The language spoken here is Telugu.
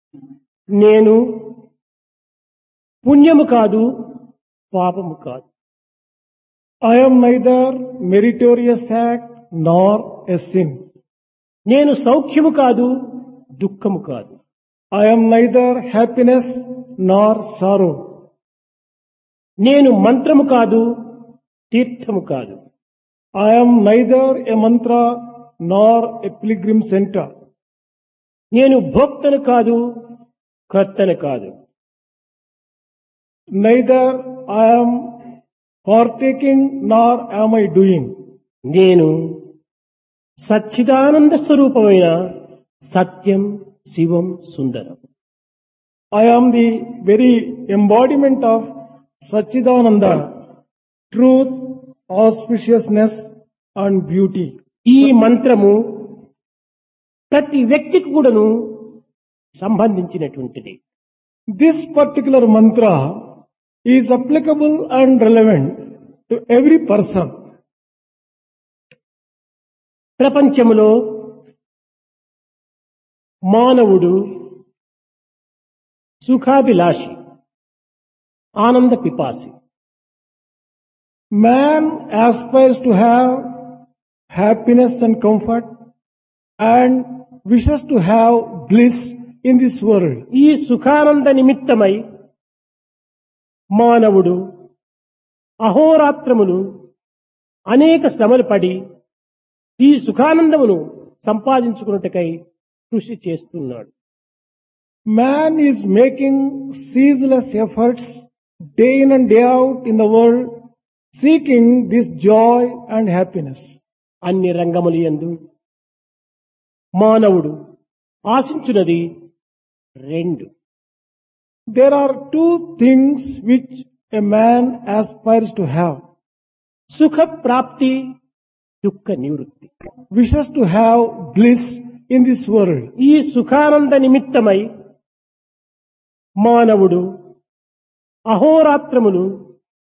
నేను పుణ్యము కాదు పాపము కాదు I am neither meritorious act nor a sin. నేను సౌఖ్యము కాదు దుఃఖము కాదు I am neither happiness nor sorrow. నేను మంత్రము కాదు తీర్థము కాదు I am neither a mantra nor a pilgrim center. నేను భోక్తను కాదు కర్తను కాదు Neither I am partaking nor am I doing. నేను సచ్చిదానంద స్వరూపమైన సత్యం శివం సుందరం I am the very embodiment of Sachidananda, truth, auspiciousness and beauty. ఈ మంత్రము ప్రతి వ్యక్తికి కూడాను సంబంధించినటువంటిది This particular mantra is applicable and relevant to every person. ప్రపంచములో మానవుడు సుఖాభిలాషి ఆనంద పిపాసి Man aspires to have happiness and comfort and wishes to have bliss in this world. ఈ సుఖానంద నిమిత్తమై మానవుడు అహోరాత్రములు అనేక శ్రమలు పడి ఈ సుఖానందమును సంపాదించుకున్నట్టుకై కృషి చేస్తున్నాడు Man is making ceaseless efforts day in and day out in the world seeking this joy and happiness. అన్ని రంగములు యందు మానవుడు ఆశించున్నది రెండు There are two things which a man aspires to have. సుఖ ప్రాప్తి దుఃఖ నివృత్తి Wishes to have bliss in this world. ఈ సుఖానంద నిమిత్తమై మానవుడు అహోరాత్రములు